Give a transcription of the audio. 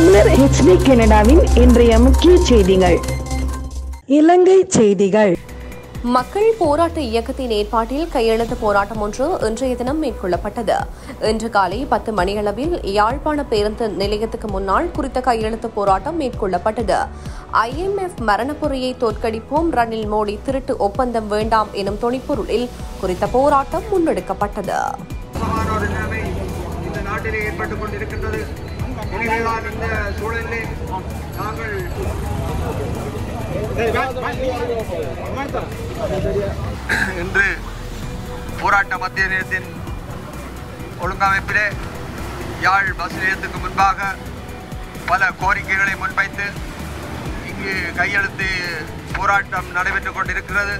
தமிழர் ஹெச்டி கனடாவின் இன்றைய முக்கிய செய்திகள் இலங்கை செய்திகள் மக்கள் போராட்ட இயக்கத்தின் ஏற்பாட்டில் கையெழுத்து போராட்டம் ஒன்று இன்றைய தினம் மேற்கொள்ளப்பட்டது இன்று காலை பத்து மணியளவில் யாழ்ப்பாண பேருந்து நிலையத்துக்கு முன்னால் குறித்த கையெழுத்து போராட்டம் மேற்கொள்ளப்பட்டது ஐஎம்எஃப் மரணப்பொறியை தோற்கடிப்போம் ரணில் மோடி திருட்டு ஒப்பந்தம் வேண்டாம் எனும் துணிப்பொருளில் குறித்த போராட்டம் முன்னெடுக்கப்பட்டது மோசமான ஒரு நிலைமை இந்த நாட்டிலே ஏற்பட்டுக் கொண்டிருக்கின்றது எனவேதான் இந்த சூழலிலே நாங்கள் இன்று போராட்ட மத்திய நிலையத்தின் ஒழுங்கமைப்பிலே யாழ் பஸ் நிலையத்துக்கு முன்பாக பல கோரிக்கைகளை முன்வைத்து இங்கு கையெழுத்து போராட்டம் நடைபெற்றுக் கொண்டிருக்கிறது